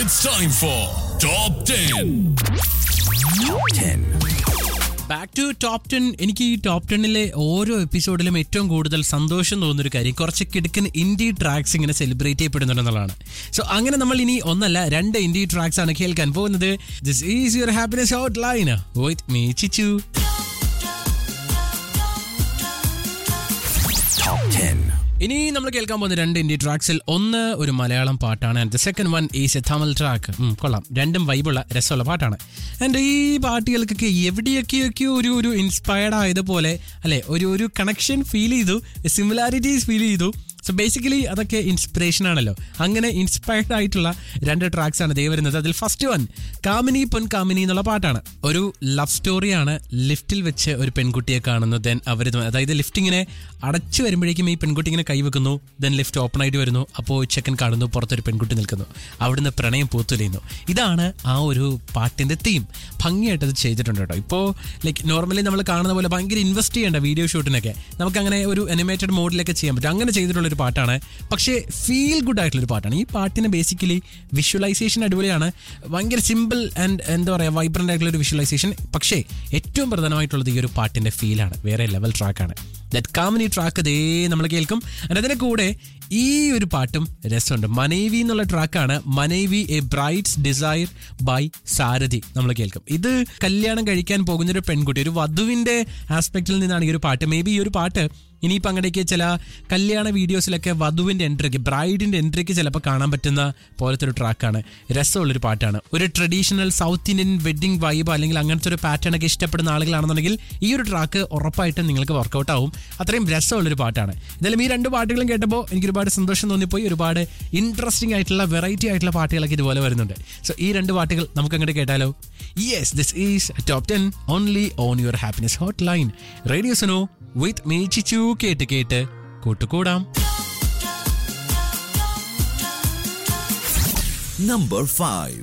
It's time for Top 10. Back to top ten എനിക്ക് ഈ top ടെന്നിലെ ഓരോ എപ്പിസോഡിലും ഏറ്റവും കൂടുതൽ സന്തോഷം തോന്നുന്നൊരു കാര്യം കുറച്ച് കിടക്കൻ ഇൻഡി ട്രാക്സ് ഇങ്ങനെ സെലിബ്രേറ്റ് ചെയ്യപ്പെടുന്നുണ്ടെന്നുള്ളതാണ് സോ അങ്ങനെ നമ്മൾ ഇനി ഒന്നല്ല രണ്ട് ഇൻഡി ട്രാക്സ് ആണ് കേൾക്കാൻ പോകുന്നത് this is your happiness hotline with me Chichu ഇനി നമ്മൾ കേൾക്കാൻ പോകുന്ന രണ്ട് ഇന്ത്യ ട്രാക്സിൽ ഒന്ന് ഒരു മലയാളം പാട്ടാണ് and the second one is a Tamil track കൊള്ളാം രണ്ടും വൈബുള്ള രസമുള്ള പാട്ടാണ് ആൻഡ് ഈ പാട്ടുകൾക്കൊക്കെ എവിടെയൊക്കെയൊക്കെയോ ഒരു ഒരു ഇൻസ്പയർഡ് ആയതുപോലെ അല്ലെ ഒരു ഒരു കണക്ഷൻ ഫീൽ ചെയ്തു സിമിലാരിറ്റീസ് ഫീൽ ചെയ്തു സോ ബേസിക്കലി അതൊക്കെ ഇൻസ്പിറേഷൻ ആണല്ലോ അങ്ങനെ ഇൻസ്പയർഡ് ആയിട്ടുള്ള രണ്ട് ട്രാക്സ് ആണ് ദേ വരുന്നത് അതിൽ ഫസ്റ്റ് വൺ കാമിനി പൊൻ കാമിനി എന്നുള്ള പാട്ടാണ് ഒരു ലവ് സ്റ്റോറിയാണ് ലിഫ്റ്റിൽ വെച്ച് ഒരു പെൺകുട്ടിയെ കാണുന്നു ദെൻ അവർ അതായത് ലിഫ്റ്റ് ഇങ്ങനെ അടച്ചു വരുമ്പോഴേക്കും ഈ പെൺകുട്ടി ഇങ്ങനെ കൈവെക്കുന്നു ദെൻ ലിഫ്റ്റ് ഓപ്പൺ ആയിട്ട് വരുന്നു അപ്പോൾ ചെക്കൻ കാണുന്നു പുറത്തൊരു പെൺകുട്ടി നിൽക്കുന്നു അവിടുന്ന് പ്രണയം പൂത്തുലയുന്നു ഇതാണ് ആ ഒരു പാട്ടിന്റെ തീം ഭംഗിയായിട്ട് അത് ചെയ്തിട്ടുണ്ട് കേട്ടോ ഇപ്പോൾ ലൈക്ക് നോർമലി നമ്മൾ കാണുന്ന പോലെ ഭയങ്കര ഇൻവെസ്റ്റ് ചെയ്യേണ്ട വീഡിയോ ഷൂട്ടിനൊക്കെ നമുക്ക് അങ്ങനെ ഒരു അനിമേറ്റഡ് മോഡിലൊക്കെ ചെയ്യാൻ പറ്റും അങ്ങനെ ചെയ്തിട്ടുള്ള ഒരു പാട്ടാണ് പക്ഷേ ഫീൽ ഗുഡ് ആയിട്ടുള്ള ഒരു പാട്ടാണ് ഈ പാട്ടിന് ബേസിക്കലി വിഷ്വലൈസേഷൻ അടിപൊളിയാണ് ഭയങ്കര സിമ്പിൾ ആൻഡ് എന്താ പറയുക വൈബ്രൻ്റ് ആയിട്ടുള്ള ഒരു വിഷ്വലൈസേഷൻ പക്ഷേ ഏറ്റവും പ്രധാനമായിട്ടുള്ളത് ഈ ഒരു പാട്ടിന്റെ ഫീലാണ് വേറെ ലെവൽ ട്രാക്കാണ് ദറ്റ് കാമിനി ട്രാക്ക് ദേ നമ്മൾ കേൾക്കും and അതിന്റെ കൂടെ ഈ ഒരു പാട്ടും രസമുണ്ട് മനൈവി എന്നുള്ള ട്രാക്കാണ് Manaivi a bride's desire by Sarathi നമ്മൾ കേൾക്കും ഇത് കല്യാണം കഴിക്കാൻ പോകുന്ന ഒരു പെൺകുട്ടി ഒരു വധുവിന്റെ ആസ്പെക്റ്റിൽ നിന്നാണ് ഈ ഒരു പാട്ട് മേ ബി ഈ ഒരു പാട്ട് ഇനിയിപ്പോൾ അങ്ങനെയൊക്കെ ചില കല്യാണ വീഡിയോസിലൊക്കെ വധുവിന്റെ എൻട്രിക്ക് ബ്രൈഡിന്റെ എൻട്രിക്ക് ചിലപ്പോൾ കാണാൻ പറ്റുന്ന പോലത്തെ ഒരു ട്രാക്കാണ് രസമുള്ളൊരു പാട്ടാണ് ഒരു traditional south Indian wedding vibe അല്ലെങ്കിൽ അങ്ങനത്തെ ഒരു പാറ്റേൺ ഒക്കെ ഇഷ്ടപ്പെടുന്ന ആളുകളാണെന്നുണ്ടെങ്കിൽ ഈ ഒരു ട്രാക്ക് ഉറപ്പായിട്ടും നിങ്ങൾക്ക് വർക്കൗട്ട് ആവും അത്രയും രസമുള്ളൊരു പാട്ടാണ് എന്തായാലും ഈ രണ്ട് പാട്ടുകളും കേട്ടപ്പോൾ എനിക്ക് ഒരുപാട് സന്തോഷം തോന്നിപ്പോയി ഒരുപാട് ഇൻട്രസ്റ്റിംഗ് ആയിട്ടുള്ള വെറൈറ്റി ആയിട്ടുള്ള പാട്ടുകളൊക്കെ ഇതുപോലെ വരുന്നുണ്ട് സോ ഈ രണ്ട് പാട്ടുകൾ നമുക്ക് അങ്ങോട്ട് കേട്ടാലോ yes this is top ten only on your happiness hotline radio Suno with me Chichu കേട്ട് കേട്ട് കൂട്ടുകൂടാം Number 5.